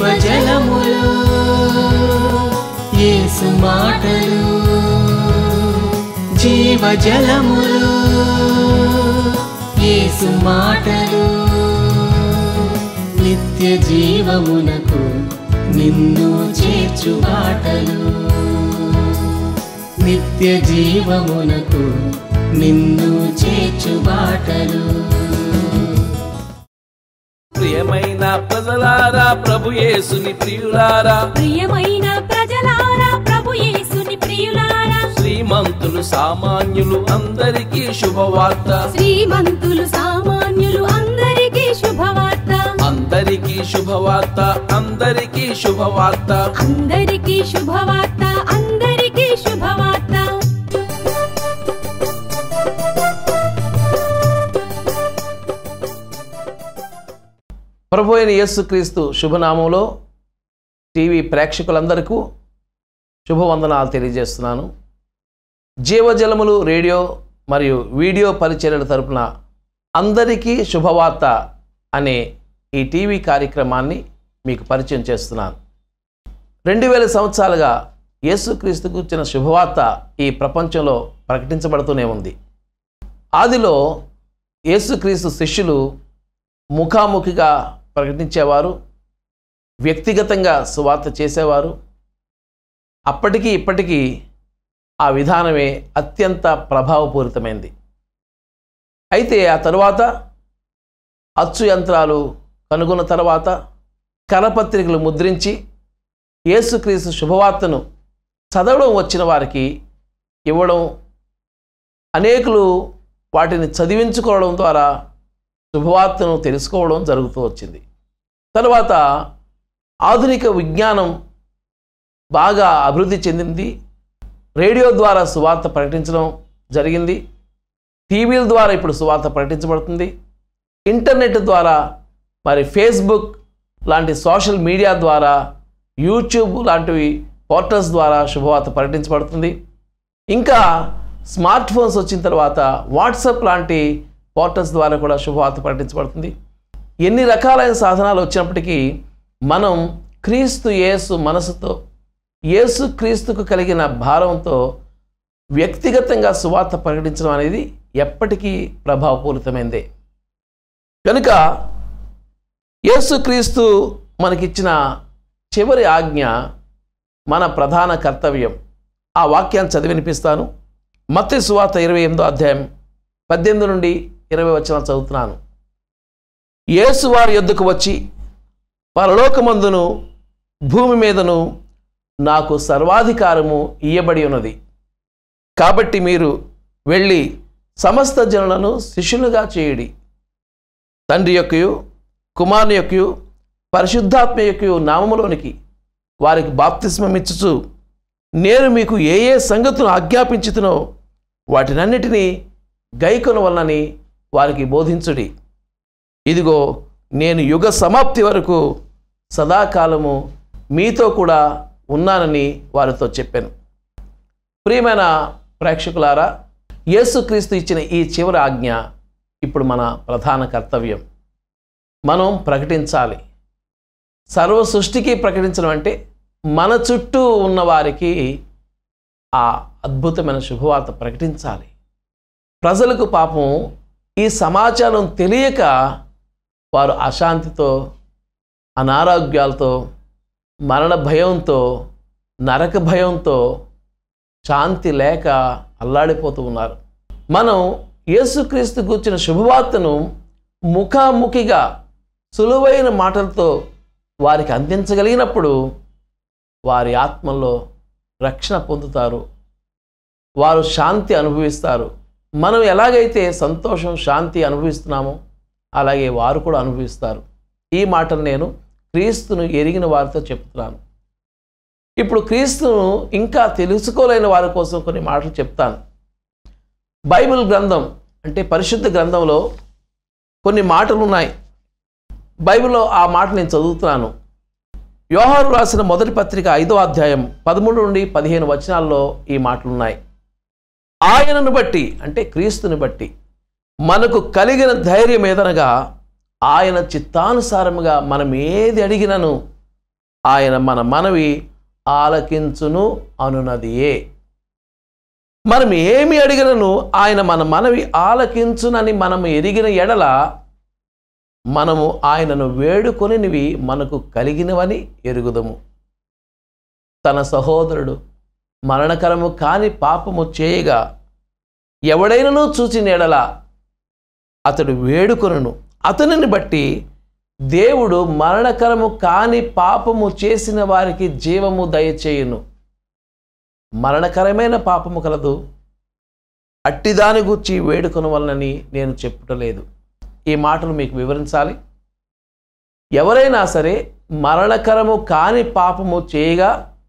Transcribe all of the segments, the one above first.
జీవజలములు యేసు మాటలు జీవజలములు యేసు మాటలు నిత్య జీవమునకు నిన్ను చేర్చు బాటలు నిత్య జీవమునకు నిన్ను చేర్చు బాటలు ప్రియమైన ప్రజలారా ప్రభు యేసుని ప్రియులారా ప్రియమైన ప్రజలారా ప్రభు యేసుని ప్రియులారా శ్రీమంతులు సామాన్యులు అందరికీ శుభవార్త శ్రీమంతులు సామాన్యులు అందరికీ శుభవార్త అందరికీ శుభవార్త అందరికీ శుభవార్త అందరికీ శుభవార్త అందరికీ శుభవార్త ప్రభు అయిన యేసుక్రీస్తు శుభనామంలో టీవీ ప్రేక్షకులందరికీ శుభవందనాలు తెలియజేస్తున్నాను జీవజలములు రేడియో మరియు వీడియో పరిచర్యల తరపున అందరికీ శుభవార్త అనే ఈ టీవీ కార్యక్రమాన్ని మీకు పరిచయం చేస్తున్నాను రెండు వేల సంవత్సరాలుగా యేసుక్రీస్తు కూర్చిన శుభవార్త ఈ ప్రపంచంలో ప్రకటించబడుతూనే ఉంది ఆదిలో యేసుక్రీస్తు శిష్యులు ముఖాముఖిగా ప్రకటించేవారు వ్యక్తిగతంగా సువార్త చేసేవారు అప్పటికీ ఇప్పటికీ ఆ విధానమే అత్యంత ప్రభావపూరితమైంది అయితే ఆ తరువాత అచ్చు యంత్రాలు కనుగొన్న తర్వాత కరపత్రికలు ముద్రించి యేసుక్రీస్తు శుభవార్తను చదవడం వచ్చిన వారికి ఇవ్వడం అనేకులు వాటిని చదివించుకోవడం ద్వారా శుభవార్తను తెలుసుకోవడం జరుగుతూ వచ్చింది తర్వాత ఆధునిక విజ్ఞానం బాగా అభివృద్ధి చెందింది రేడియో ద్వారా సువార్త ప్రకటించడం జరిగింది టీవీల ద్వారా ఇప్పుడు సువార్త ప్రకటించబడుతుంది ఇంటర్నెట్ ద్వారా మరి ఫేస్బుక్ లాంటి సోషల్ మీడియా ద్వారా యూట్యూబ్ లాంటివి పోర్టల్స్ ద్వారా శుభవార్త ప్రకటించబడుతుంది ఇంకా స్మార్ట్ ఫోన్స్ వచ్చిన తర్వాత వాట్సాప్ లాంటి పోర్టల్స్ ద్వారా కూడా శుభవార్త ప్రకటించబడుతుంది ఎన్ని రకాలైన సాధనాలు వచ్చినప్పటికీ మనం క్రీస్తు యేసు మనసుతో యేసు క్రీస్తుకు కలిగిన భారంతో వ్యక్తిగతంగా సువార్త ప్రకటించడం అనేది ఎప్పటికీ ప్రభావపూరితమైందే కనుక యేసుక్రీస్తు మనకిచ్చిన చివరి ఆజ్ఞ మన ప్రధాన కర్తవ్యం ఆ వాక్యాన్ని చదివి వినిపిస్తాను మత్తి సువార్త ఇరవై ఎనిమిదో అధ్యాయం పద్దెనిమిది నుండి ఇరవై వచ్చిన చదువుతున్నాను యేసు వారి యొద్దకు వచ్చి పరలోకమందును భూమి మీదను నాకు సర్వాధికారము ఇయ్యబడి ఉన్నది కాబట్టి మీరు వెళ్ళి సమస్త జనులను శిష్యులుగా చేయుడి తండ్రి యొక్కయు కుమారుని యొక్కయు పరిశుద్ధాత్మ యొక్కయు నామములోనికి వారికి బాప్తిస్మమిచ్చుచు నేను మీకు ఏ ఏ సంగతులు ఆజ్ఞాపించుతునో వాటినన్నిటినీ గైకొనవలనని వారికి బోధించుడి ఇదిగో నేను యుగ సమాప్తి వరకు సదాకాలము మీతో కూడా ఉన్నానని వారితో చెప్పాను ప్రియమైన ప్రేక్షకులారా యేసుక్రీస్తు ఇచ్చిన ఈ చివరి ఆజ్ఞ ఇప్పుడు మన ప్రధాన కర్తవ్యం మనం ప్రకటించాలి సర్వ సృష్టికి ప్రకటించడం అంటే మన చుట్టూ ఉన్న వారికి ఆ అద్భుతమైన శుభవార్త ప్రకటించాలి ప్రజలకు పాపం ఈ సమాచారం తెలియక వారు అశాంతితో అనారోగ్యాలతో మరణ భయంతో నరక భయంతో శాంతి లేక అల్లాడిపోతూ ఉన్నారు మనం యేసుక్రీస్తు కూర్చిన శుభవార్తను ముఖాముఖిగా సులువైన మాటలతో వారికి అందించగలిగినప్పుడు వారి ఆత్మల్లో రక్షణ పొందుతారు వారు శాంతి అనుభవిస్తారు మనం ఎలాగైతే సంతోషం శాంతి అనుభవిస్తున్నామో అలాగే వారు కూడా అనుభవిస్తారు ఈ మాటలు నేను క్రీస్తును ఎరిగిన వారితో చెప్తున్నాను ఇప్పుడు క్రీస్తును ఇంకా తెలుసుకోలేని వారి కోసం కొన్ని మాటలు చెప్తాను బైబిల్ గ్రంథం అంటే పరిశుద్ధ గ్రంథంలో కొన్ని మాటలు ఉన్నాయి బైబిల్లో ఆ మాట నేను చదువుతున్నాను యోహాను రాసిన మొదటి పత్రిక ఐదో అధ్యాయం పదమూడు నుండి పదిహేను వచనాల్లో ఈ మాటలు ఉన్నాయి ఆయనను బట్టి అంటే క్రీస్తుని బట్టి మనకు కలిగిన ధైర్యం ఏదనగా ఆయన చిత్తానుసారముగా మనం ఏది అడిగినను ఆయన మన మనవి ఆలకించును అనునదియే మనం ఏమి అడిగినను ఆయన మన మనవి ఆలకించునని మనము ఎరిగిన ఎడల మనము ఆయనను వేడుకొనివి మనకు కలిగినవని ఎరుగుదము తన సహోదరుడు మరణకరము కాని పాపము చేయగా ఎవడైనను చూచిన ఎడల అతడు వేడుకొనును అతనిని బట్టి దేవుడు మరణకరము కాని పాపము చేసిన వారికి జీవము దయచేయును మరణకరమైన పాపము కలదు అట్టిదాని గూర్చి వేడుకొన వలనని నేను చెప్పుటలేదు ఈ మాటలు మీకు వివరించాలి ఎవరైనా సరే మరణకరము కాని పాపము చేయగా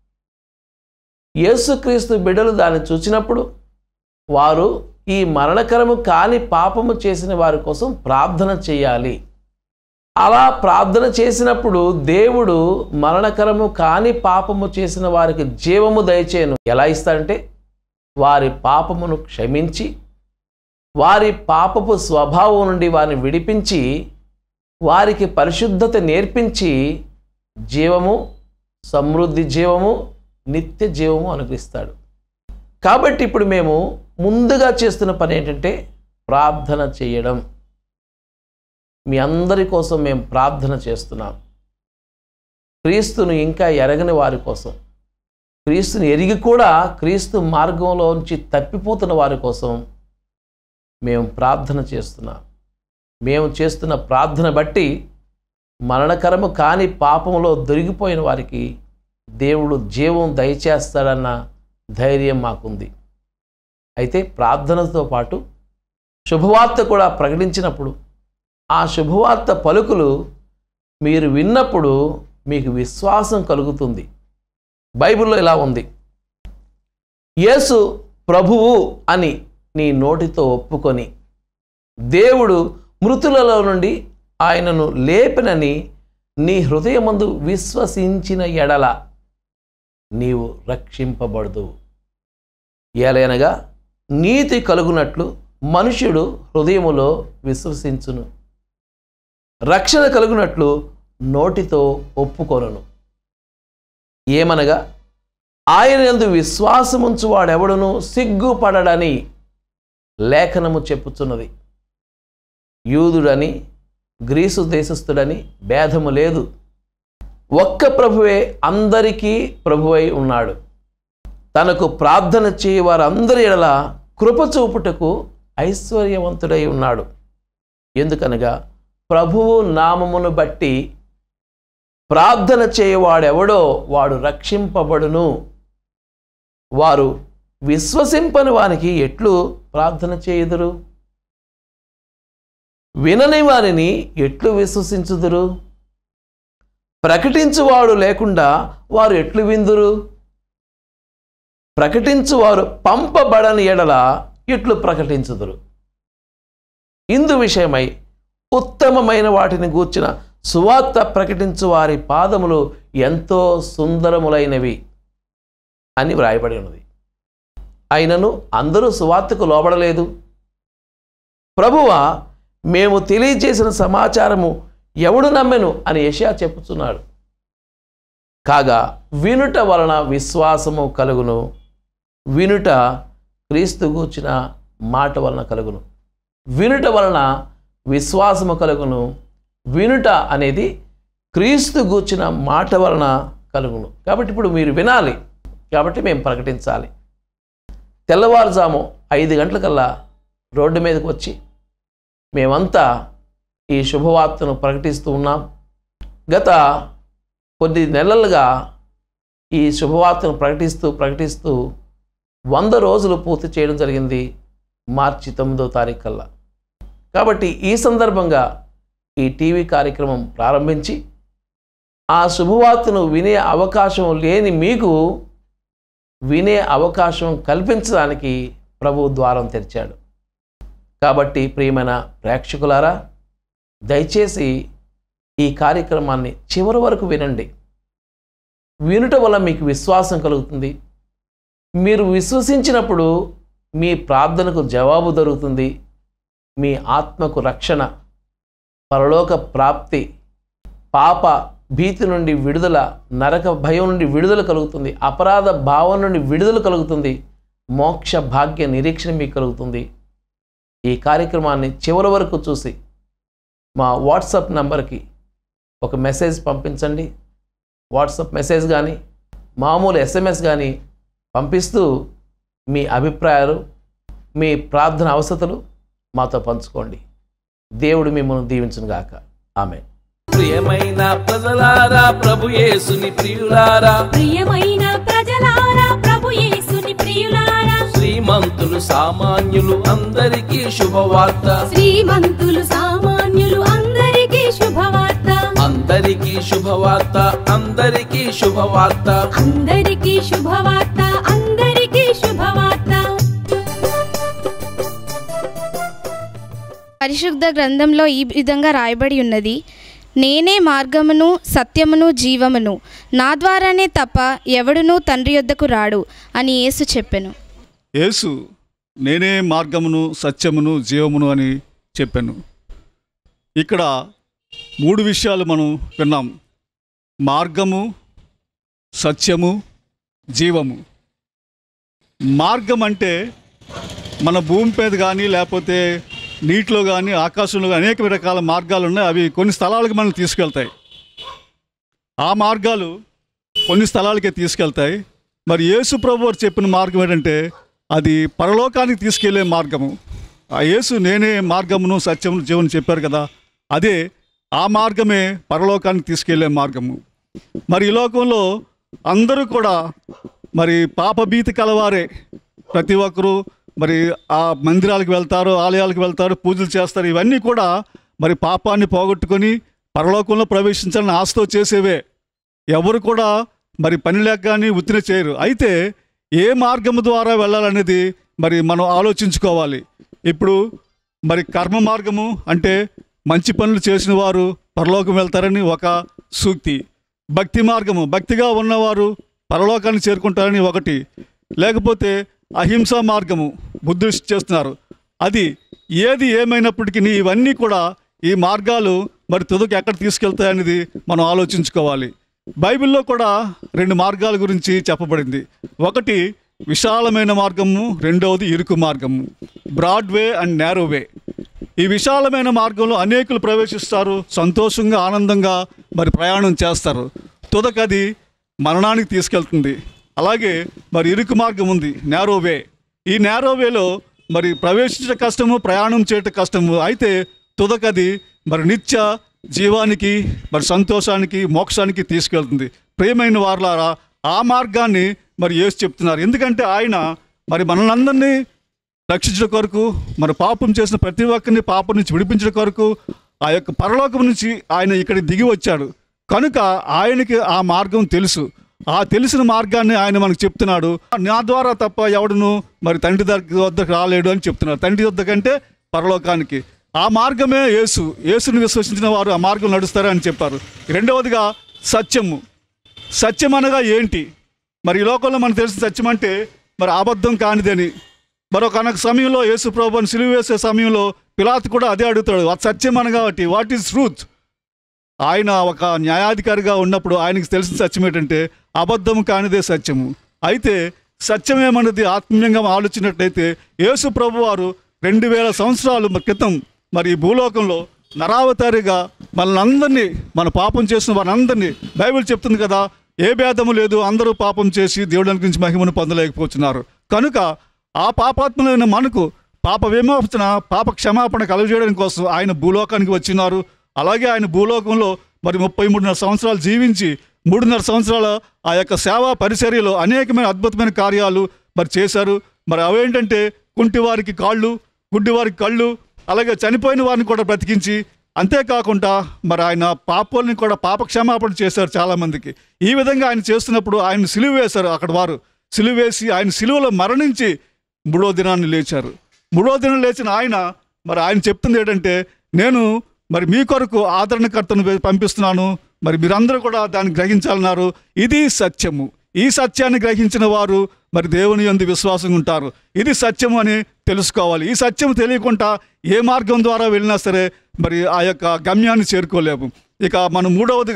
యేసుక్రీస్తు బిడ్డలు దాన్ని చూచినప్పుడు వారు ఈ మరణకరము కాని పాపము చేసిన వారి కోసం ప్రార్థన చేయాలి అలా ప్రార్థన చేసినప్పుడు దేవుడు మరణకరము కాని పాపము చేసిన వారికి జీవము దయచేయను ఎలా ఇస్తాడంటే వారి పాపమును క్షమించి వారి పాపపు స్వభావం నుండి వారిని విడిపించి వారికి పరిశుద్ధత నేర్పించి జీవము సమృద్ధి జీవము నిత్య జీవము అనుగ్రహిస్తాడు కాబట్టి ఇప్పుడు మేము ముందుగా చేస్తున్న పని ఏంటంటే ప్రార్థన చేయడం మీ అందరి కోసం మేము ప్రార్థన చేస్తున్నాం క్రీస్తును ఇంకా ఎరగని వారి కోసం క్రీస్తుని ఎరిగి కూడా క్రీస్తు మార్గంలో నుంచి తప్పిపోతున్న వారి కోసం మేము ప్రార్థన చేస్తున్నాం మేము చేస్తున్న ప్రార్థన బట్టి మరణకరము కాని పాపంలో దొరికిపోయిన వారికి దేవుడు జీవం దయచేస్తాడన్న ధైర్యం మాకుంది అయితే ప్రార్థనతో పాటు శుభవార్త కూడా ప్రకటించినప్పుడు ఆ శుభవార్త పలుకులు మీరు విన్నప్పుడు మీకు విశ్వాసం కలుగుతుంది బైబిల్లో ఇలా ఉంది యేసు ప్రభువు అని నీ నోటితో ఒప్పుకొని దేవుడు మృతులలో నుండి ఆయనను లేపినని నీ హృదయమందు విశ్వసించిన ఎడల నీవు రక్షింపబడదు ఏలైనగా నీతి కలుగునట్లు మనుష్యుడు హృదయములో విశ్వసించును రక్షణ కలుగునట్లు నోటితో ఒప్పుకొనును ఏమనగా ఆయన ఎందు విశ్వాసముంచు వాడెవడును సిగ్గుపడడని లేఖనము చెప్పుచున్నది యూదుడని గ్రీసు దేశస్థుడని భేదము లేదు ఒక్క ప్రభువే అందరికీ ప్రభువై ఉన్నాడు తనకు ప్రార్థన చేయ వారందరి ఎడల కృప చూపుటకు ఐశ్వర్యవంతుడై ఉన్నాడు ఎందుకనగా ప్రభువు నామమును బట్టి ప్రార్థన చేయవాడెవడో వాడు రక్షింపబడును వారు విశ్వసింపని వానికి ఎట్లు ప్రార్థన చేయుదురు వినని వారిని ఎట్లు విశ్వసించుదురు ప్రకటించువాడు లేకుండా వారు ఎట్లు విందురు ప్రకటించువారు పంపబడని ఎడల ఇట్లు ప్రకటించుదురు ఇందు విషయమై ఉత్తమమైన వాటిని గూర్చిన సువార్త ప్రకటించు వారి పాదములు ఎంతో సుందరములైనవి అని వ్రాయబడి ఉన్నది అయినను అందరూ సువార్తకు లోబడలేదు ప్రభువ మేము తెలియజేసిన సమాచారము ఎవడు నమ్మెను అని యషయా చెప్పుచున్నాడు కాగా వినుట వలన విశ్వాసము కలుగును వినుట క్రీస్తు గూర్చిన మాట వలన కలుగును వినుట వలన విశ్వాసము కలుగును వినుట అనేది క్రీస్తు గూర్చిన మాట వలన కలుగును కాబట్టి ఇప్పుడు మీరు వినాలి కాబట్టి మేము ప్రకటించాలి తెల్లవారుజాము ఐదు గంటలకల్లా రోడ్డు మీదకి వచ్చి మేమంతా ఈ శుభవార్తను ప్రకటిస్తూ ఉన్నాం గత కొద్ది నెలలుగా ఈ శుభవార్తను ప్రకటిస్తూ ప్రకటిస్తూ వంద రోజులు పూర్తి చేయడం జరిగింది మార్చి తొమ్మిదో తారీఖు కల్లా కాబట్టి ఈ సందర్భంగా ఈ టీవీ కార్యక్రమం ప్రారంభించి ఆ శుభవార్తను వినే అవకాశం లేని మీకు వినే అవకాశం కల్పించడానికి ప్రభు ద్వారం తెరిచాడు కాబట్టి ప్రియమైన ప్రేక్షకులారా దయచేసి ఈ కార్యక్రమాన్ని చివరి వరకు వినండి వినుట వల్ల మీకు విశ్వాసం కలుగుతుంది మీరు విశ్వసించినప్పుడు మీ ప్రార్థనకు జవాబు దొరుకుతుంది మీ ఆత్మకు రక్షణ పరలోక ప్రాప్తి పాప భీతి నుండి విడుదల నరక భయం నుండి విడుదల కలుగుతుంది అపరాధ భావం నుండి విడుదల కలుగుతుంది మోక్ష భాగ్య నిరీక్షణ మీకు కలుగుతుంది ఈ కార్యక్రమాన్ని చివరి వరకు చూసి మా వాట్సాప్ నంబర్కి ఒక మెసేజ్ పంపించండి వాట్సాప్ మెసేజ్ కానీ మామూలు ఎస్ఎంఎస్ కానీ పంపిస్తూ మీ అభిప్రాయాలు మీ ప్రార్థన అవసరతలు మాతో పంచుకోండి దేవుడు మిమ్మల్ని దీవించును గాక ఆమె ప్రియమైన ప్రజలారా ప్రభు యేసుని ప్రియులారా ప్రియమైన ప్రజలారా ప్రభు యేసుని ప్రియులారా శ్రీమంతులు సామాన్యులు అందరికీ శుభవార్త శ్రీమంతులు సామాన్యులు అందరికీ శుభవార్త అందరికీ శుభవార్త అందరికీ శుభవార్త అందరికీ శుభవార్త అందరికీ శుభవార్త పరిశుద్ధ గ్రంథంలో ఈ విధంగా రాయబడి ఉన్నది నేనే మార్గమును సత్యమును జీవమును నా ద్వారానే తప్ప ఎవడునూ తండ్రి యొద్దకు రాడు అని యేసు చెప్పెను యేసు నేనే మార్గమును సత్యమును జీవమును అని చెప్పాను ఇక్కడ మూడు విషయాలు మనం విన్నాం మార్గము సత్యము జీవము మార్గం అంటే మన భూమి మీద కానీ లేకపోతే నీటిలో కానీ ఆకాశంలో కానీ అనేక రకాల మార్గాలు ఉన్నాయి అవి కొన్ని స్థలాలకు మనం తీసుకెళ్తాయి ఆ మార్గాలు కొన్ని స్థలాలకే తీసుకెళ్తాయి మరి యేసు ప్రభు వారు చెప్పిన మార్గం ఏంటంటే అది పరలోకానికి తీసుకెళ్లే మార్గము ఆ యేసు నేనే మార్గమును సత్యమును జీవనం చెప్పారు కదా అదే ఆ మార్గమే పరలోకానికి తీసుకెళ్లే మార్గము మరి ఈ లోకంలో అందరూ కూడా మరి పాపభీతి కలవారే ప్రతి ఒక్కరూ మరి ఆ మందిరాలకు వెళ్తారు ఆలయాలకు వెళ్తారు పూజలు చేస్తారు ఇవన్నీ కూడా మరి పాపాన్ని పోగొట్టుకొని పరలోకంలో ప్రవేశించాలని ఆశతో చేసేవే ఎవరు కూడా మరి పని లేక కానీ ఉత్తిన చేయరు అయితే ఏ మార్గము ద్వారా వెళ్ళాలనేది మరి మనం ఆలోచించుకోవాలి ఇప్పుడు మరి కర్మ మార్గము అంటే మంచి పనులు చేసిన వారు పరలోకం వెళ్తారని ఒక సూక్తి భక్తి మార్గము భక్తిగా ఉన్నవారు పరలోకాన్ని చేరుకుంటారని ఒకటి లేకపోతే అహింసా మార్గము బుద్ధి చేస్తున్నారు అది ఏది ఏమైనప్పటికీ ఇవన్నీ కూడా ఈ మార్గాలు మరి తుదకు ఎక్కడ తీసుకెళ్తాయనేది మనం ఆలోచించుకోవాలి బైబిల్లో కూడా రెండు మార్గాల గురించి చెప్పబడింది ఒకటి విశాలమైన మార్గము రెండవది ఇరుకు మార్గము broad way and narrow way ఈ విశాలమైన మార్గంలో అనేకులు ప్రవేశిస్తారు సంతోషంగా ఆనందంగా మరి ప్రయాణం చేస్తారు తుదకది మరణానికి తీసుకెళ్తుంది అలాగే మరి ఇరుకు మార్గం ఉంది నేరో వే ఈ నేరో వేలో మరి ప్రవేశించడం కష్టము ప్రయాణం చేయటం కష్టము అయితే తుదకది మరి నిత్య జీవానికి మరి సంతోషానికి మోక్షానికి తీసుకెళ్తుంది ప్రియమైన వారులారా ఆ మార్గాన్ని మరి యేసు చెప్తున్నారు ఎందుకంటే ఆయన మరి మనల్ని రక్షించడం కొరకు మరి పాపం చేసిన ప్రతి ఒక్కరిని పాపం నుంచి విడిపించడం కొరకు ఆ యొక్క పరలోకం నుంచి ఆయన ఇక్కడికి దిగి వచ్చాడు కనుక ఆయనకి ఆ మార్గం తెలుసు ఆ తెలిసిన మార్గాన్ని ఆయన మనకు చెప్తున్నాడు నా ద్వారా తప్ప ఎవడును మరి తండ్రి దగ్గర వద్దకు రాలేడు అని చెప్తున్నాడు తండ్రి వద్ద కంటే పరలోకానికి ఆ మార్గమే యేసు యేసుని విశ్వసించిన వారు ఆ మార్గం నడుస్తారు అని చెప్పారు రెండవదిగా సత్యము సత్యం అనగా ఏంటి మరి ఈ లోకంలో మనకు తెలిసిన సత్యం అంటే మరి అబద్ధం కానిదని మరొక అనొక సమయంలో యేసు ప్రభుని సిలువ వేసే సమయంలో పిలాత్ కూడా అదే అడుగుతాడు అది సత్యం అనగా ఒకటి వాట్ ఈస్ ట్రూత్ ఆయన ఒక న్యాయాధికారిగా ఉన్నప్పుడు ఆయనకి తెలిసిన సత్యం ఏంటంటే అబద్ధం కానిదే సత్యము అయితే సత్యం ఏమన్నది ఆత్మీయంగా ఆలోచించినట్లయితే యేసు ప్రభు వారు రెండు వేల సంవత్సరాల క్రితం మరి ఈ భూలోకంలో నరావతారిగా మనల్ని మన పాపం చేసిన వారందరినీ బైబిల్ చెప్తుంది కదా ఏ భేదము లేదు అందరూ పాపం చేసి దేవుడి గురించి మహిమను పొందలేకపోతున్నారు కనుక ఆ పాపాత్మలైన మనకు పాప విమోచన పాప క్షమాపణ కలుగజేయడం కోసం ఆయన భూలోకానికి వచ్చినారు అలాగే ఆయన భూలోకంలో మరి ముప్పై మూడున్నర సంవత్సరాలు జీవించి మూడున్నర సంవత్సరాల ఆ యొక్క సేవా పరిచర్యలో అనేకమైన అద్భుతమైన కార్యాలు మరి చేశారు మరి అవేంటంటే కుంటివారికి కాళ్ళు గుడ్డివారికి కళ్ళు అలాగే చనిపోయిన వారిని కూడా బ్రతికించి అంతేకాకుండా మరి ఆయన పాపాలని కూడా పాప క్షమాపణ చేశారు చాలామందికి ఈ విధంగా ఆయన చేస్తున్నప్పుడు ఆయన సిలువ వేశారు అక్కడ వారు సిలువ వేసి ఆయన సిలువలో మరణించి మూడో దినాన్ని లేచారు మూడో దినం లేచిన ఆయన మరి ఆయన చెప్తుంది ఏంటంటే నేను మరి మీ కొరకు ఆదరణకర్తను పంపిస్తున్నాను మరి మీరందరూ కూడా దాన్ని గ్రహించాలన్నారు ఇది సత్యము ఈ సత్యాన్ని గ్రహించిన వారు మరి దేవుని యందు విశ్వాసం ఉంటారు ఇది సత్యము అని తెలుసుకోవాలి ఈ సత్యం తెలియకుండా ఏ మార్గం ద్వారా వెళ్ళినా సరే మరి ఆ యొక్క గమ్యాన్ని చేరుకోలేము ఇక మనం మూడవదిగా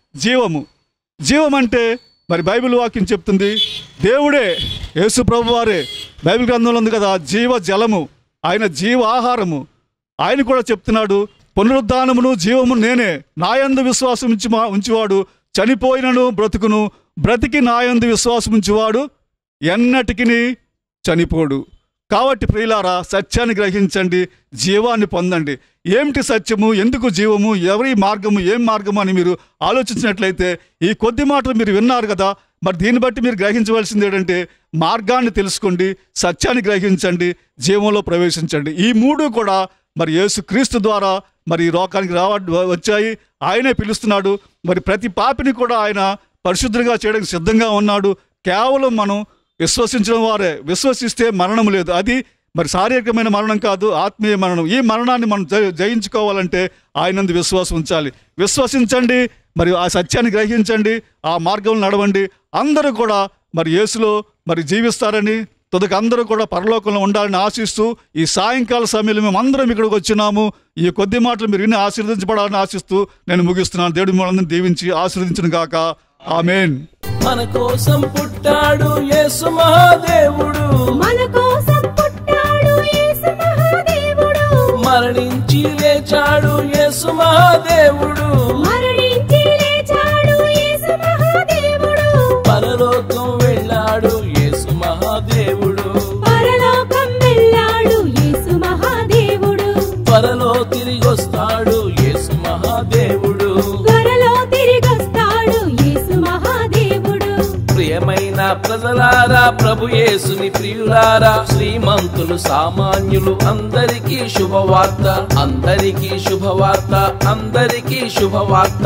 జీవము జీవం అంటే మరి బైబిల్ వాక్యం చెప్తుంది దేవుడే యేసు ప్రభు వారే బైబిల్ గ్రంథంలో ఉంది కదా జీవ జలము ఆయన జీవ ఆహారము ఆయన కూడా చెప్తున్నాడు పునరుద్ధానమును జీవము నేనే నాయందు విశ్వాసం ఉంచి ఉంచివాడు చనిపోయినను బ్రతుకును బ్రతికి నాయందు విశ్వాసం ఉంచివాడు ఎన్నటికి చనిపోడు కాబట్టి ప్రియులారా సత్యాన్ని గ్రహించండి జీవాన్ని పొందండి ఏమిటి సత్యము ఎందుకు జీవము ఎవరి మార్గము ఏం మార్గము అని మీరు ఆలోచించినట్లయితే ఈ కొద్ది మాటలు మీరు విన్నారు కదా మరి దీన్ని బట్టి మీరు గ్రహించవలసింది ఏంటంటే మార్గాన్ని తెలుసుకోండి సత్యాన్ని గ్రహించండి జీవంలో ప్రవేశించండి ఈ మూడు కూడా మరి యేసు క్రీస్తు ద్వారా మరి ఈ లోకానికి రావ వచ్చాయి ఆయనే పిలుస్తున్నాడు మరి ప్రతి పాపిని కూడా ఆయన పరిశుద్ధంగా చేయడానికి సిద్ధంగా ఉన్నాడు కేవలం మనం విశ్వసించడం వారే విశ్వసిస్తే మరణం లేదు అది మరి శారీరకమైన మరణం కాదు ఆత్మీయ మరణం ఈ మరణాన్ని మనం జయ- జయించుకోవాలంటే ఆయనందు విశ్వాసం ఉంచాలి విశ్వసించండి మరియు ఆ సత్యాన్ని గ్రహించండి ఆ మార్గంలో నడవండి అందరూ కూడా మరి యేసులో మరి జీవిస్తారని తుదకు అందరూ కూడా పరలోకంలో ఉండాలని ఆశిస్తూ ఈ సాయంకాల సమయంలో మేము అందరం ఇక్కడికి వచ్చినాము ఈ కొద్ది మాటలు మీరు విని ఆశీర్వదించబడాలని ఆశిస్తూ నేను ముగిస్తున్నాను దేవుడి మనందరిని దీవించి ఆశీర్వదించిన గాక ఆమెన్ మన కోసం పుట్టాడు యేసు మహాదేవుడు మన కోసం పుట్టాడు యేసు మహాదేవుడు మరణించి లేచాడు యేసు మహాదేవుడు మరణించి లేచాడు యేసు మహాదేవుడు పరలోకం వెళ్ళాడు యేసు మహాదేవుడు పరలోకం వెళ్ళాడు యేసు మహాదేవుడు త్వరలో తిరిగొస్తాడు యేసు మహాదేవుడు త్వరలో తిరిగొస్తాడు యేసు మహాదేవుడు ప్రియమైన ప్రజలారా ప్రభు యేసుని ప్రియులారా శ్రీమంతులు సామాన్యులు అందరికీ శుభవార్త అందరికీ శుభవార్త అందరికీ శుభవార్త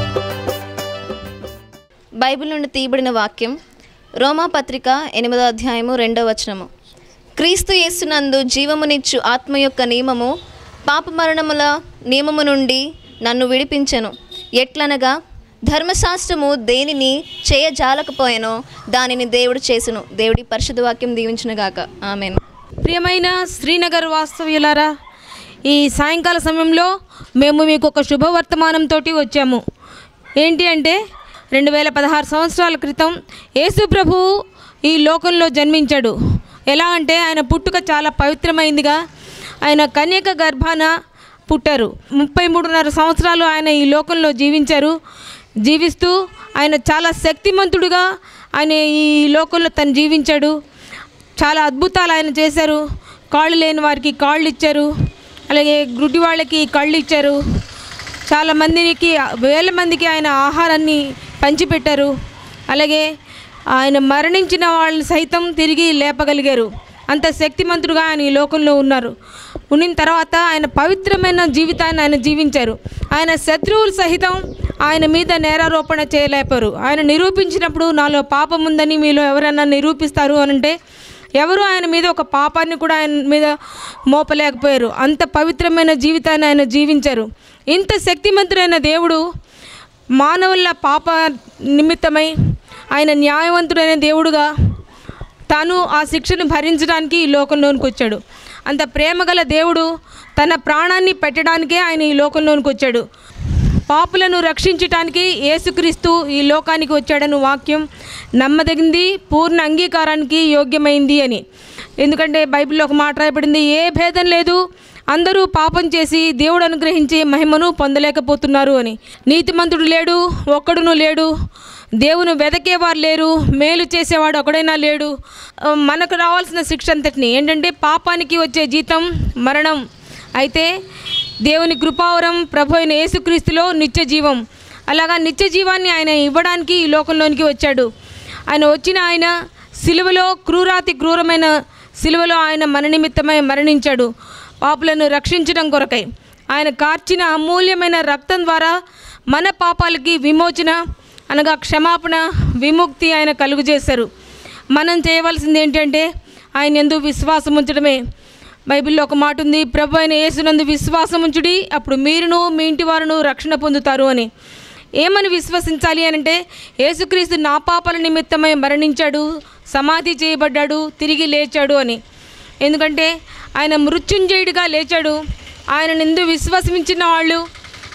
బైబిల్ నుండి తీయబడిన వాక్యం రోమా పత్రిక ఎనిమిదో అధ్యాయము రెండో వచనము క్రీస్తు యేసునందు జీవమునిచ్చు ఆత్మ యొక్క నియమము పాప మరణముల నియమము నుండి నన్ను విడిపించెను ఎట్లనగా ధర్మశాస్త్రము దేనిని చేయజాలకపోయానో దానిని దేవుడు చేసెను దేవుడి పరిశుద్ధ వాక్యం దీవించునుగాక ఆమెను ప్రియమైన శ్రీనగర్ వాస్తవ్యులారా ఈ సాయంకాల సమయంలో మేము మీకు ఒక శుభవర్తమానంతో వచ్చాము ఏంటి అంటే రెండు వేల పదహారు సంవత్సరాల క్రితం యేసు ప్రభువు ఈ లోకంలో జన్మించాడు ఎలా అంటే ఆయన పుట్టుక చాలా పవిత్రమైందిగా ఆయన కన్యక గర్భాన పుట్టారు ముప్పై మూడున్నర సంవత్సరాలు ఆయన ఈ లోకంలో జీవించారు జీవిస్తూ ఆయన చాలా శక్తిమంతుడుగా ఆయన ఈ లోకంలో తను జీవించాడు చాలా అద్భుతాలు ఆయన చేశారు కాళ్ళు లేని వారికి కాళ్ళు ఇచ్చారు అలాగే గుడ్డి వాళ్ళకి కళ్ళు ఇచ్చారు చాలా మందికి వేల మందికి ఆయన ఆహారాన్ని పంచిపెట్టారు అలాగే ఆయన మరణించిన వాళ్ళని సైతం తిరిగి లేపగలిగారు అంత శక్తిమంతుడుగా ఆయన ఈ లోకంలో ఉన్నారు ఉండిన తర్వాత ఆయన పవిత్రమైన జీవితాన్ని ఆయన జీవించారు ఆయన శత్రువులు సహితం ఆయన మీద నేరారోపణ చేయలేపారు ఆయన నిరూపించినప్పుడు నాలో పాపం ఉందని మీలో ఎవరైనా నిరూపిస్తారు అనంటే ఎవరు ఆయన మీద ఒక పాపాన్ని కూడా ఆయన మీద మోపలేకపోయారు అంత పవిత్రమైన జీవితాన్ని ఆయన జీవించారు ఇంత శక్తిమంతుడైన దేవుడు మానవుల పాప నిమిత్తమై ఆయన న్యాయవంతుడైన దేవుడుగా తాను ఆ శిక్షను భరించడానికి ఈ లోకంలోనికి వచ్చాడు అంత ప్రేమగల దేవుడు తన ప్రాణాన్ని పెట్టడానికే ఆయన ఈ లోకంలోనికి వచ్చాడు పాపులను రక్షించటానికి యేసుక్రీస్తు ఈ లోకానికి వచ్చాడని వాక్యం నమ్మదగింది పూర్ణ అంగీకారానికి యోగ్యమైంది అని ఎందుకంటే బైబిల్లో ఒక మాట రాయబడింది ఏ భేదం లేదు అందరూ పాపం చేసి దేవుడు అనుగ్రహించే మహిమను పొందలేకపోతున్నారు అని నీతిమంతుడు లేడు ఒక్కడును లేడు దేవుని వెదకేవారు లేరు మేలు చేసేవాడు ఒకడైనా లేడు ఆ, మనకు రావాల్సిన శిక్ష అంతటిని ఏంటంటే పాపానికి వచ్చే జీతం మరణం అయితే దేవుని కృపావరం ప్రభు అయిన యేసుక్రీస్తులో నిత్య జీవం అలాగా నిత్య జీవాన్ని ఆయన ఇవ్వడానికి ఈ లోకంలోనికి వచ్చాడు ఆయన వచ్చిన ఆయన సిలువలో క్రూరాతి క్రూరమైన సిలువలో ఆయన మన నిమిత్తమై మరణించాడు పాపులను రక్షించడం కొరకై ఆయన కార్చిన అమూల్యమైన రక్తం ద్వారా మన పాపాలకి విమోచన అనగా క్షమాపణ విముక్తి ఆయన కలుగు చేశారు మనం చేయవలసింది ఏంటంటే ఆయన ఎందు విశ్వాసం ఉంచడమే బైబిల్లో ఒక మాట ఉంది ప్రభు అయిన యేసునందు విశ్వాసం ఉంచుడి అప్పుడు మీరును మీ ఇంటి వారును రక్షణ పొందుతారు అని ఏమని విశ్వసించాలి అని అంటే యేసుక్రీస్తు నా పాపల నిమిత్తమై మరణించాడు సమాధి చేయబడ్డాడు తిరిగి లేచాడు అని ఎందుకంటే ఆయన మృత్యుంజయుడిగా లేచాడు ఆయన నిందు విశ్వసించిన వాళ్ళు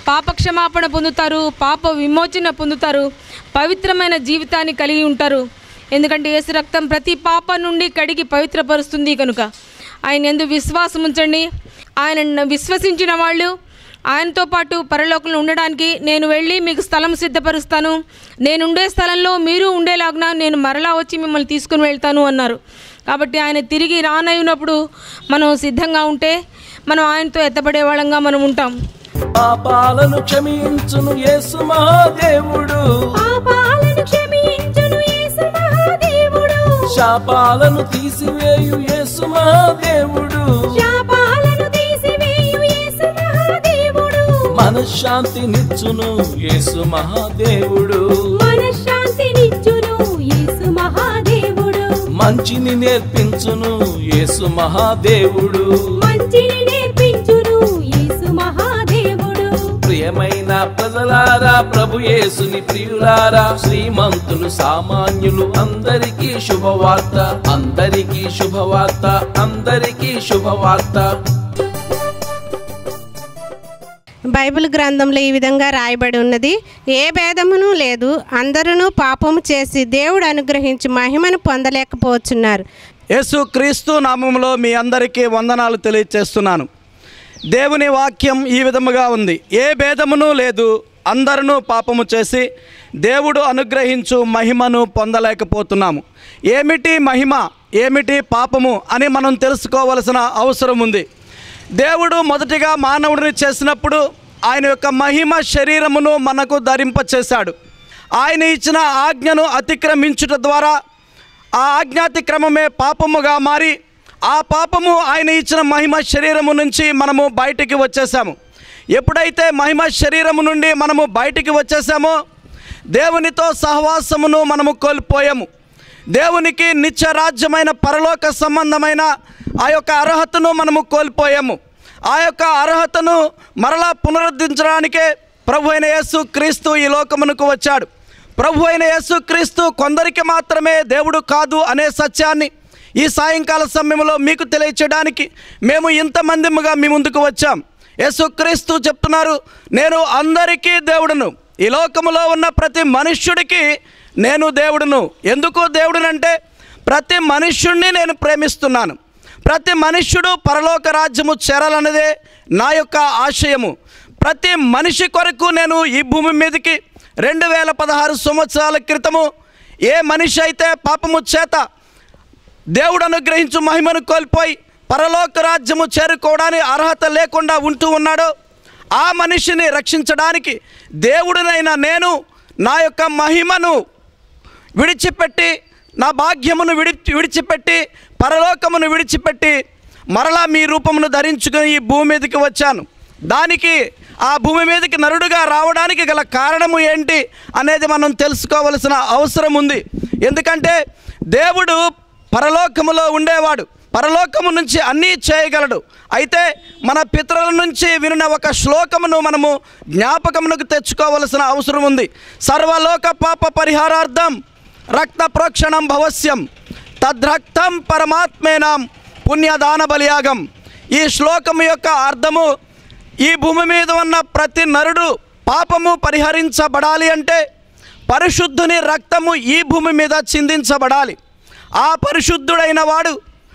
పాప క్షమాపణ పొందుతారు పాప విమోచన పొందుతారు పవిత్రమైన జీవితాన్ని కలిగి ఉంటారు ఎందుకంటే యేసు రక్తం ప్రతి పాప నుండి కడిగి పవిత్రపరుస్తుంది కనుక ఆయన ఎందు విశ్వాసం ఉంచండి ఆయన విశ్వసించిన వాళ్ళు ఆయనతో పాటు పరలోకంలో ఉండడానికి నేను వెళ్ళి మీకు స్థలం సిద్ధపరుస్తాను నేను ఉండే స్థలంలో మీరు ఉండేలాగున నేను మరలా వచ్చి మిమ్మల్ని తీసుకుని వెళ్తాను అన్నారు కాబట్టి ఆయన తిరిగి రానయ్యున్నప్పుడు మనం సిద్ధంగా ఉంటే మనం ఆయనతో ఎత్తబడే వాళ్ళంగా మనం ఉంటాం పాపాలను క్షమించును యేసు మహాదేవుడు పాపాలను క్షమించును యేసు మహాదేవుడు శాపాలను తీసివేయు యేసు మహాదేవుడు శాపాలను తీసివేయు యేసు మహాదేవుడు మనశ్శాంతినిచ్చును యేసు మహాదేవుడు మనశ్శాంతినిచ్చును యేసు మహాదేవుడు మంచిని నేర్పించును యేసు మహాదేవుడు మంచిని నేర్పించును యేసు మహాదేవుడు ప్రియమైన ప్రజలారా ప్రభు యేసుని ప్రియులారా శ్రీమంతులు సామాన్యులు అందరికీ శుభవార్త అందరికీ శుభవార్త అందరికీ శుభవార్త బైబిల్ గ్రంథంలో ఈ విధంగా రాయబడి ఉన్నది ఏ భేదమును లేదు అందరూ పాపము చేసి దేవుడు అనుగ్రహించి మహిమను పొందలేకపోతున్నారు యేసు క్రీస్తు నామములో మీ అందరికీ వందనాలు తెలియచేస్తున్నాను దేవుని వాక్యం ఈ విధముగా ఉంది ఏ భేదమును లేదు అందరూ పాపము చేసి దేవుడు అనుగ్రహించు మహిమను పొందలేకపోతున్నాము ఏమిటి మహిమ ఏమిటి పాపము అని మనం తెలుసుకోవలసిన అవసరం ఉంది దేవుడు మొదటిగా మానవుడిని చేసినప్పుడు ఆయన యొక్క మహిమ శరీరమును మనకు ధరింపచేశాడు ఆయన ఇచ్చిన ఆజ్ఞను అతిక్రమించుట ద్వారా ఆ ఆజ్ఞాతిక్రమమే పాపముగా మారి ఆ పాపము ఆయన ఇచ్చిన మహిమ శరీరము నుంచి మనము బయటికి వచ్చేసాము ఎప్పుడైతే మహిమ శరీరము నుండి మనము బయటికి వచ్చేసామో దేవునితో సహవాసమును మనము కోల్పోయాము దేవునికి నిత్యరాజ్యమైన పరలోక సంబంధమైన ఆ యొక్క అర్హతను మనము కోల్పోయాము ఆ యొక్క అర్హతను మరలా పునరుద్ధరించడానికే ప్రభు అయిన యేసు క్రీస్తు ఈ లోకమునకు వచ్చాడు ప్రభు అయిన యేసు క్రీస్తు కొందరికి మాత్రమే దేవుడు కాదు అనే సత్యాన్ని ఈ సాయంకాల సమయంలో మీకు తెలియచేయడానికి మేము ఇంతమందిముగా మీ ముందుకు వచ్చాం యేసుక్రీస్తు చెప్తున్నారు నేను అందరికీ దేవుడును ఈ లోకములో ఉన్న ప్రతి మనుష్యుడికి నేను దేవుడును ఎందుకు దేవుడునంటే ప్రతి మనుష్యుడిని నేను ప్రేమిస్తున్నాను ప్రతి మనుష్యుడు పరలోక రాజ్యము చేరాలన్నదే నా యొక్క ఆశయము ప్రతి మనిషి కొరకు నేను ఈ భూమి మీదకి రెండు వేల పదహారు సంవత్సరాల క్రితము ఏ మనిషి అయితే పాపము చేత దేవుడు అనుగ్రహించు మహిమను కోల్పోయి పరలోక రాజ్యము చేరుకోవడానికి అర్హత లేకుండా ఉంటూ ఉన్నాడో ఆ మనిషిని రక్షించడానికి దేవుడినైన నేను నా యొక్క మహిమను విడిచిపెట్టి నా భాగ్యమును విడి విడిచిపెట్టి పరలోకమును విడిచిపెట్టి మరలా మీ రూపమును ధరించుకొని ఈ భూమి మీదకి వచ్చాను దానికి ఆ భూమి మీదకి నరుడుగా రావడానికి గల కారణము ఏంటి అనేది మనం తెలుసుకోవలసిన అవసరం ఉంది ఎందుకంటే దేవుడు పరలోకములో ఉండేవాడు పరలోకము నుంచి అన్నీ చేయగలడు అయితే మన పితరుల నుంచి వినిన ఒక శ్లోకమును మనము జ్ఞాపకమునకు తెచ్చుకోవలసిన అవసరం ఉంది సర్వలోక పాప పరిహారార్థం రక్త ప్రోక్షణం భవస్యం తద్రక్తం పరమాత్మేనాం పుణ్యదాన బలియాగం ఈ శ్లోకము యొక్క అర్థము ఈ భూమి మీద ఉన్న ప్రతి నరుడు పాపము పరిహరించబడాలి అంటే పరిశుద్ధుని రక్తము ఈ భూమి మీద చిందించబడాలి ఆ పరిశుద్ధుడైన వాడు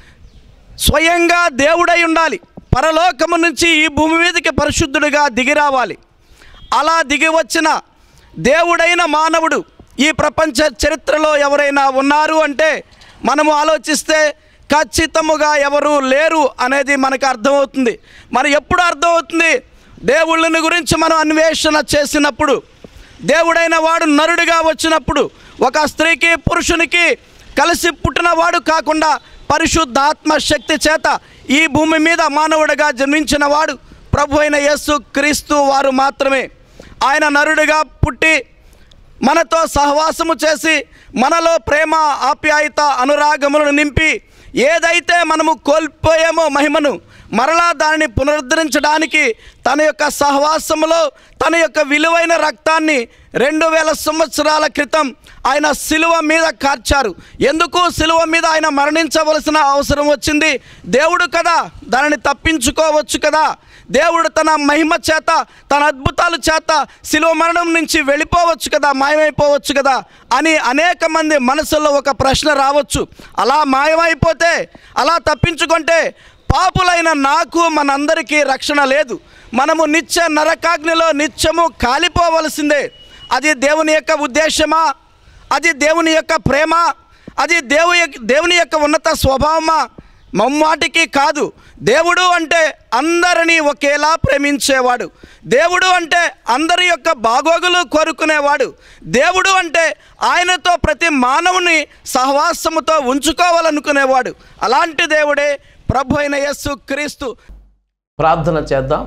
స్వయంగా దేవుడై ఉండాలి పరలోకము నుంచి ఈ భూమి మీదకి పరిశుద్ధుడిగా దిగి రావాలి అలా దిగి వచ్చిన దేవుడైన మానవుడు ఈ ప్రపంచ చరిత్రలో ఎవరైనా ఉన్నారు అంటే మనము ఆలోచిస్తే ఖచ్చితముగా ఎవరు లేరు అనేది మనకు అర్థమవుతుంది మరి ఎప్పుడు అర్థమవుతుంది దేవుళ్ళని గురించి మనం అన్వేషణ చేసినప్పుడు దేవుడైన వాడు నరుడిగా వచ్చినప్పుడు ఒక స్త్రీకి పురుషునికి కలిసి పుట్టినవాడు కాకుండా పరిశుద్ధాత్మ శక్తి చేత ఈ భూమి మీద మానవుడిగా జన్మించిన వాడు ప్రభు అయిన యేసు క్రీస్తు వారు మాత్రమే ఆయన నరుడిగా పుట్టి మనతో సహవాసము చేసి మనలో ప్రేమ ఆప్యాయత అనురాగములను నింపి ఏదైతే మనము కోల్పోయామో మహిమను మరలా దానిని పునరుద్ధరించడానికి తన యొక్క సహవాసములో తన యొక్క విలువైన రక్తాన్ని రెండు వేల సంవత్సరాల క్రితం ఆయన శిలువ మీద కార్చారు ఎందుకు శిలువ మీద ఆయన మరణించవలసిన అవసరం వచ్చింది దేవుడు కదా దానిని తప్పించుకోవచ్చు కదా దేవుడు తన మహిమ చేత తన అద్భుతాల చేత శిలువ మరణం నుంచి వెళ్ళిపోవచ్చు కదా మాయమైపోవచ్చు కదా అని అనేక మంది మనసులో ఒక ప్రశ్న రావచ్చు అలా మాయమైపోతే అలా తప్పించుకుంటే పాపులైన నాకు మనందరికీ రక్షణ లేదు మనము నిత్య నరకాగ్నిలో నిత్యము కాలిపోవలసిందే అది దేవుని యొక్క ఉద్దేశమా అది దేవుని యొక్క ప్రేమ అది దేవు యొక్క- దేవుని యొక్క ఉన్నత స్వభావమా మమ్మాటికి కాదు దేవుడు అంటే అందరినీ ఒకేలా ప్రేమించేవాడు దేవుడు అంటే అందరి యొక్క బాగోగులు కోరుకునేవాడు దేవుడు అంటే ఆయనతో ప్రతి మానవుని సహవాసముతో ఉంచుకోవాలనుకునేవాడు అలాంటి దేవుడే ప్రభు అయిన యస్సు క్రీస్తు ప్రార్థన చేద్దాం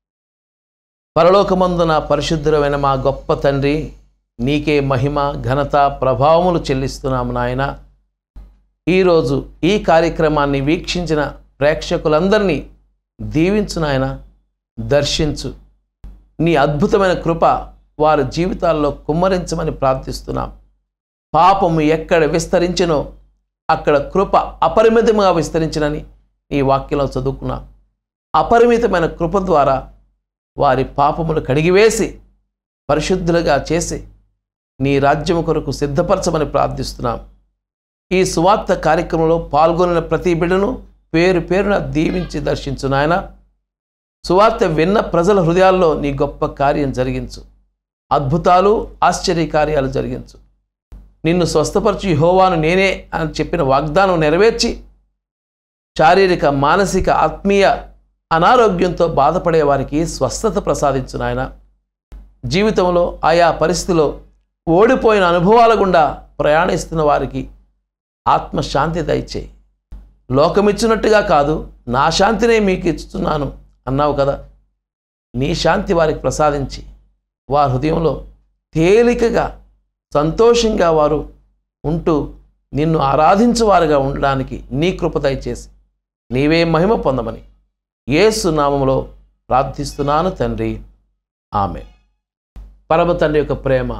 పరలోకమందున పరిశుద్ధులమైన మా గొప్ప తండ్రి నీకే మహిమ ఘనత ప్రభావములు చెల్లిస్తున్నాము నాయన ఈరోజు ఈ కార్యక్రమాన్ని వీక్షించిన ప్రేక్షకులందరినీ దీవించు నాయన దర్శించు నీ అద్భుతమైన కృప వారి జీవితాల్లో కుమ్మరించమని ప్రార్థిస్తున్నాం పాపము ఎక్కడ విస్తరించినో అక్కడ కృప అపరిమితంగా విస్తరించినని ఈ వాక్యంలో చదువుకున్నాం అపరిమితమైన కృప ద్వారా వారి పాపములు కడిగివేసి పరిశుద్ధులుగా చేసి నీ రాజ్యము కొరకు సిద్ధపరచమని ప్రార్థిస్తున్నాం ఈ సువార్త కార్యక్రమంలో పాల్గొన్న ప్రతి బిడ్డను పేరు పేరున దీవించి దర్శించు నాయన సువార్త విన్న ప్రజల హృదయాల్లో నీ గొప్ప కార్యం జరిగించు అద్భుతాలు ఆశ్చర్య కార్యాలు జరిగించు నిన్ను స్వస్థపరచు హోవాను నేనే అని చెప్పిన వాగ్దానం నెరవేర్చి శారీరక మానసిక ఆత్మీయ అనారోగ్యంతో బాధపడే వారికి స్వస్థత ప్రసాదించు నాయన జీవితంలో ఆయా పరిస్థితిలో ఓడిపోయిన అనుభవాల గుండా ప్రయాణిస్తున్న వారికి ఆత్మశాంతి దయచేయి లోకమిచ్చినట్టుగా కాదు నా శాంతినే మీకు ఇస్తున్నాను అన్నావు కదా నీ శాంతి వారికి ప్రసాదించి వారి హృదయంలో తేలికగా సంతోషంగా వారు ఉంటూ నిన్ను ఆరాధించువారుగా ఉండడానికి నీ కృప దయచేసి నీవే మహిమ పొందమని యేసు నామములో ప్రార్థిస్తున్నాను తండ్రి ఆమె పరమ తండ్రి యొక్క ప్రేమ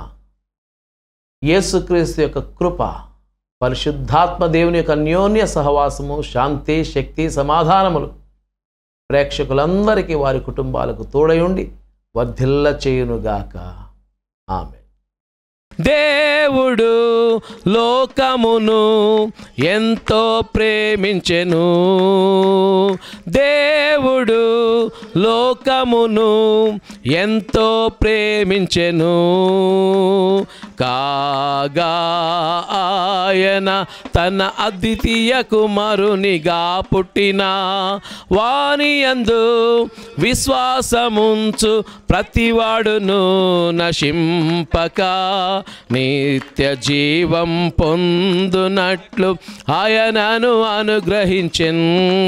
యేసుక్రీస్తు యొక్క కృప పరిశుద్ధాత్మ దేవుని యొక్క అన్యోన్య సహవాసము శాంతి శక్తి సమాధానములు ప్రేక్షకులందరికీ వారి కుటుంబాలకు తోడయుండి వర్ధిల్ల చేయునుగాక ఆమె దేవుడు లోకమును ఎంతో ప్రేమించెను దేవుడు లోకమును ఎంతో ప్రేమించెను కాగా ఆయన తన అద్వితీయ కుమారునిగా పుట్టిన వాని యందు విశ్వాసముంచు ప్రతివాడును నశింపక నిత్య జీవం పొందునట్లు ఆయనను అనుగ్రహించెన్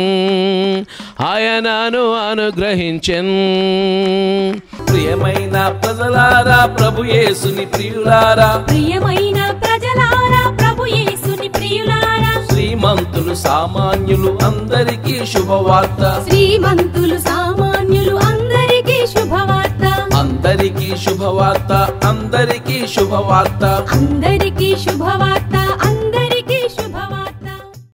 ఆయనను అనుగ్రహించెన్ ప్రియమైన ప్రజలారా ప్రభు యేసుని ప్రియులారా ప్రియమైన ప్రజలారా ప్రభు యేసుని ప్రియులారా శ్రీమంతులు సామాన్యులు అందరికీ శుభవార్త శ్రీమంతులు సామాన్యులు అందరికీ శుభవార్త అందరికీ శుభవార్త అందరికీ శుభవార్త అందరికీ శుభవార్త